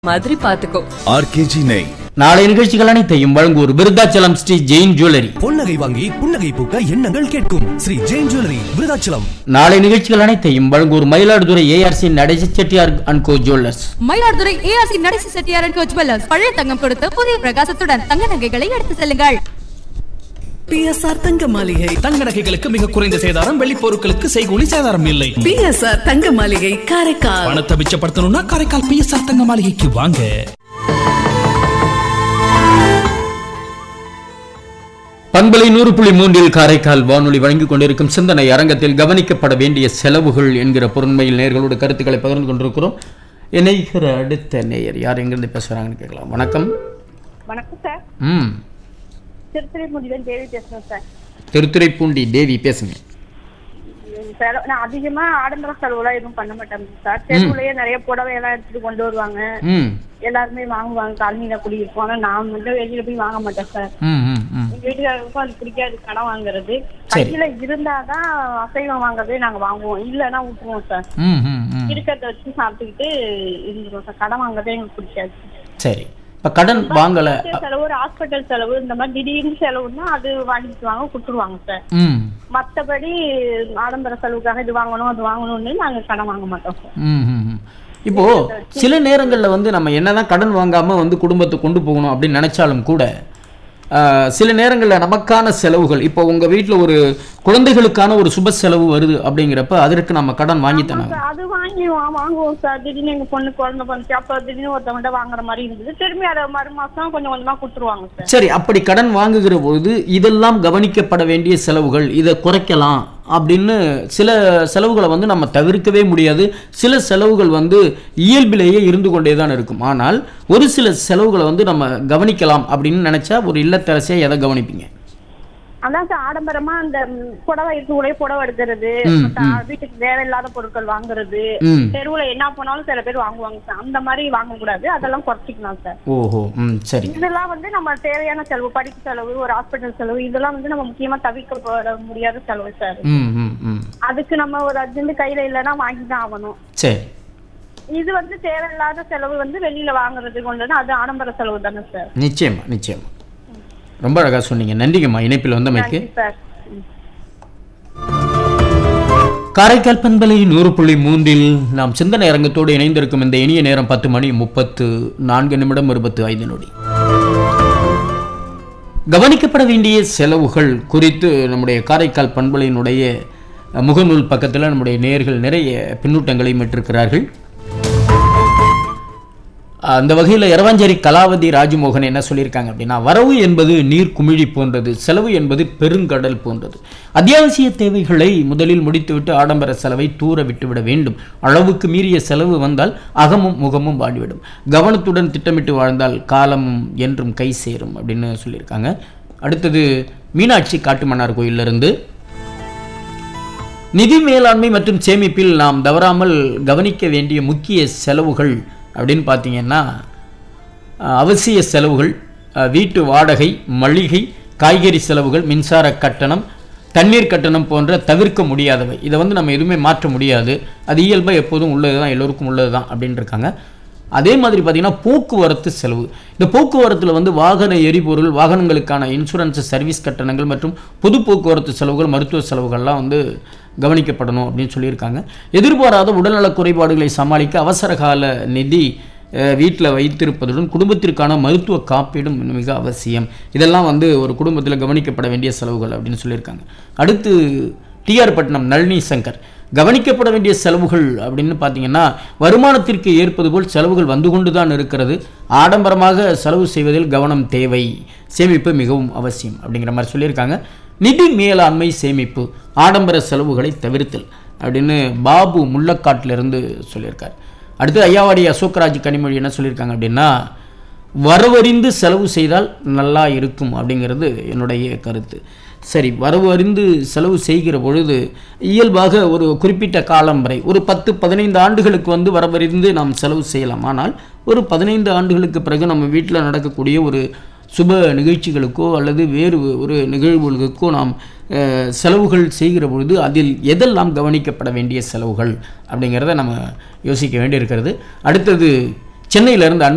மாதிரி பாத்துக்கோ ஆர்கேஜி நெய் நாளை நிகழ்ச்சிகள் அனைத்தையும் வழங்குவோர் விருத்தாச்சலம் ஸ்ரீ ஜெயின் ஜுவல்லரி பொன்னகை வாங்கி புன்னகை பூக்க எண்ணங்கள் கேட்கும் ஸ்ரீ ஜெயின் ஜுவல்லரி விருதாச்சலம் நாளை நிகழ்ச்சிகள் அனைத்தையும் வழங்குவோர் Mayiladuthurai ARC Nadesa Chettiar and co jewellers Mayiladuthurai ARC Nadesi Chettiar and co jewellers பழைய தங்கம் கொடுத்து புதிய பிரகாசத்துடன் தங்க நகைகளை எடுத்து செல்லுங்கள் பிஎஸ்ஆர் தங்க மாளிகை தங்க நகைகளுக்கு மிக குறைந்த சேதாரம் வெள்ளி பொருட்களுக்கு செய்கூலி சேதாரம் இல்லை பிஎஸ்ஆர் தங்க மாளிகை காரைக்கால் பணத்தை மிச்சப்படுத்தணும்னா காரைக்கால் பிஎஸ்ஆர் தங்க மாளிகைக்கு வாங்க பண்பலை நூறு புள்ளி மூன்றில் காரைக்கால் வானொலி வழங்கிக் கொண்டிருக்கும் சிந்தனை அரங்கத்தில் கவனிக்கப்பட வேண்டிய செலவுகள் என்கிற பொருண்மையில் நேர்களோட கருத்துக்களை பகிர்ந்து கொண்டிருக்கிறோம் இணைகிற அடுத்த நேயர் யார் எங்கிருந்து பேசுறாங்கன்னு கேட்கலாம் வணக்கம் வணக்கம் சார் ம் திருத்துறைப்பூண்டியில தேவி பேசுறேன் சார் திருத்துறைப்பூண்டி தேவி பேசுங்க உம் செலவு நான் அதிகமா ஆடம்பர செலவுலாம் எதுவும் பண்ண மாட்டேன் சார் தெருவுலயே நிறைய புடவை எல்லாம் எடுத்துட்டு கொண்டு வருவாங்க ம் எல்லாருமே வாங்குவாங்க காலனியில குடியிருப்போம் ஆனா நான் வந்து வெளியில போய் வாங்க மாட்டேன் சார் ம் ம் ம் எங்க வீட்டுக்காரருக்கும் அது பிடிக்காது கடன் வாங்குறது சரி. கையில இருந்தாதான் அசைவம் வாங்குறதே நாங்க வாங்குவோம் இல்லைன்னா விட்டுருவோம் சார் ம் ம் ம் இருக்கிறத வச்சு சாப்பிட்டுக்கிட்டு இருந்துருவோம் சார் கடன் வாங்குறதே எங்களுக்கு பிடிக்காது சரி இப்போ கடன் வாங்கலை செலவு ஒரு ஹாஸ்பிட்டல் செலவு இந்த மாதிரி திடீர்னு செலவுன்னா அது வாங்கிக்குவாங்க கொடுத்துருவாங்க சார் ம் மத்தபடி ஆடம்பர செலவுக்காக இது வாங்கணும் அது வாங்கணும்னு நாங்க கடன் வாங்க மாட்டோம் சார் ம், ம், ம். இப்போ சில நேரங்களில் வந்து நம்ம என்னதான் கடன் வாங்காம வந்து குடும்பத்தை கொண்டு போகணும் அப்படின்னு நினைச்சாலும் கூட ஆஹ், சில நேரங்களில் நமக்கான செலவுகள் இப்போ உங்க வீட்டில் ஒரு குழந்தைகளுக்கான ஒரு சுப செலவு வருது அப்படிங்கிறப்ப அதற்கு நம்ம கடன் வாங்கி ஆமா தரணும் சார், அது வாங்கி வா- வாங்குவோம் சார் திடீர்னு எங்க பொண்ணு குழந்தை பண்ணுச்சு அப்ப திடீர்னு ஒருத்தவங்க வாங்குற மாதிரி இருந்தது திரும்பி அதை மறு மாசம் கொஞ்சம் கொஞ்சமா கொடுத்துருவாங்க சார் சரி அப்படி கடன் வாங்குகிற பொழுது இதெல்லாம் கவனிக்கப்பட வேண்டிய செலவுகள் இதை குறைக்கலாம் அப்படின்னு சில செலவுகளை வந்து நம்ம தவிர்க்கவே முடியாது சில செலவுகள் வந்து இயல்பிலேயே இருந்து கொண்டே தான் இருக்கும் ஆனால் ஒரு சில செலவுகளை வந்து நம்ம கவனிக்கலாம் அப்படின்னு நினைச்சா ஒரு இல்லத்தரசியா எதை கவனிப்பீங்க அதான் சார் ஆடம்பரமா அந்த ம், புடவை இருக்கு உடைய புடவை எடுக்கிறது ம், மத்த வீட்டுக்கு தேவையில்லாத பொருட்கள் வாங்குறது ம் தெருவுல என்ன போனாலும் சில பேர் வாங்குவாங்க சார் அந்த மாதிரி வாங்க கூடாது அதெல்லாம் குறைச்சிக்கலாம் சார் ஓஹோ ம் சரி இதெல்லாம் வந்து நம்ம தேவையான செலவு படிப்பு செலவு ஒரு ஹாஸ்பிட்டல் செலவு இதெல்லாம் வந்து நம்ம முக்கியமா தவிர்க்கப்பட முடியாத செலவு சார் ம் ம் ம் அதுக்கு நம்ம ஒரு அர்ஜென்ட் கையில இல்லைன்னா வாங்கி தான் ஆகணும் சரி இது வந்து தேவையில்லாத செலவு வந்து வெளியில வாங்குறது கொண்டு அது ஆடம்பர செலவு தானே சார் நிச்சயமா நிச்சயமா ரொம்ப அழகா சொன்னீங்க நன்றிங்கம்மா இணைப்பில் வந்தமைக்கு நன்றி சார் ம். காரைக்கால் பண்பலை நூறு புள்ளி மூன்றில் நாம் சிந்தனை அரங்கத்தோடு இணைந்திருக்கும் இந்த இனிய நேரம் பத்து மணி முப்பத்து நான்கு நிமிடம் இருபத்து ஐந்து நொடி கவனிக்கப்பட வேண்டிய செலவுகள் குறித்து நம்முடைய காரைக்கால் பண்பலையினுடைய அஹ், முகநூல் பக்கத்தில் நம்முடைய நேயர்கள் நிறைய பின்னூட்டங்களை பெற்றிருக்கிறார்கள் அந்த வகையில் இரவாஞ்சேரி கலாவதி ராஜமோகன் என்ன சொல்லியிருக்காங்க அப்படின்னா வரவு என்பது நீர் குமிழி போன்றது செலவு என்பது பெருங்கடல் போன்றது அத்தியாவசிய தேவைகளை முதலில் முடித்துவிட்டு ஆடம்பர செலவை தூர விட்டுவிட வேண்டும் அளவுக்கு மீறிய செலவு வந்தால் அகமும் முகமும் வாடிவிடும் கவனத்துடன் திட்டமிட்டு வாழ்ந்தால் காலமும் என்றும் கை சேரும் அப்படின்னு சொல்லியிருக்காங்க அடுத்தது மீனாட்சி காட்டுமன்னார் கோயிலிருந்து நிதி மேலாண்மை மற்றும் சேமிப்பில் நாம் தவறாமல் கவனிக்க வேண்டிய முக்கிய செலவுகள் அப்படின்னு பார்த்தீங்கன்னா அஹ், அவசிய செலவுகள் அஹ், வீட்டு வாடகை மளிகை காய்கறி செலவுகள் மின்சார கட்டணம் தண்ணீர் கட்டணம் போன்ற தவிர்க்க முடியாதவை இதை வந்து நம்ம எதுவுமே மாற்ற முடியாது அது இயல்பாக எப்போதும் உள்ளது தான் எல்லோருக்கும் உள்ளது தான் அப்படின்னு இருக்காங்க அதே மாதிரி பார்த்தீங்கன்னா போக்குவரத்து செலவு இந்த போக்குவரத்தில் வந்து வாகன எரிபொருள் வாகனங்களுக்கான இன்சூரன்ஸ் சர்வீஸ் கட்டணங்கள் மற்றும் பொது போக்குவரத்து செலவுகள் மருத்துவ செலவுகள்லாம் வந்து கவனிக்கப்படணும் அப்படின்னு சொல்லியிருக்காங்க எதிர்பாராத உடல்நலக் குறைபாடுகளை சமாளிக்க அவசர கால நிதி வீட்டில் வைத்திருப்பதுடன் குடும்பத்திற்கான மருத்துவ காப்பீடும் மிக அவசியம் இதெல்லாம் வந்து ஒரு குடும்பத்தில் கவனிக்கப்பட வேண்டிய செலவுகள் அப்படின்னு சொல்லியிருக்காங்க அடுத்து டிஆர் பட்டினம் நளினி சங்கர் கவனிக்கப்பட வேண்டிய செலவுகள் அப்படின்னு பார்த்தீங்கன்னா வருமானத்திற்கு ஏற்பது போல் செலவுகள் வந்து கொண்டு தான் இருக்கிறது ஆடம்பரமாக செலவு செய்வதில் கவனம் தேவை சேமிப்பு மிகவும் அவசியம் அப்படிங்கிற மாதிரி சொல்லியிருக்காங்க நிதி மேலாண்மை சேமிப்பு ஆடம்பர செலவுகளை தவிர்த்தல் அப்படின்னு பாபு முள்ளக்காட்டிலிருந்து சொல்லியிருக்கார் அடுத்து ஐயாவாடி அசோக்ராஜ் கனிமொழி என்ன சொல்லியிருக்காங்க அப்படின்னா வரவறிந்து செலவு செய்தால் நல்லா இருக்கும் அப்படிங்கிறது என்னுடைய கருத்து சரி வரவு அறிந்து செலவு செய்கிற பொழுது இயல்பாக ஒரு குறிப்பிட்ட காலம் வரை ஒரு பத்து பதினைந்து ஆண்டுகளுக்கு வந்து வரவறிந்து நாம் செலவு செய்யலாம் ஆனால் ஒரு பதினைந்து ஆண்டுகளுக்கு பிறகு நம்ம வீட்டில் நடக்கக்கூடிய ஒரு சுப நிகழ்ச்சிகளுக்கோ அல்லது வேறு ஒரு நிகழ்வுகளுக்கோ நாம் அஹ், செலவுகள் செய்கிற பொழுது அதில் எதெல்லாம் கவனிக்கப்பட வேண்டிய செலவுகள் அப்படிங்கிறத நம்ம யோசிக்க வேண்டியிருக்கிறது அடுத்தது சென்னையிலேருந்து அன்பு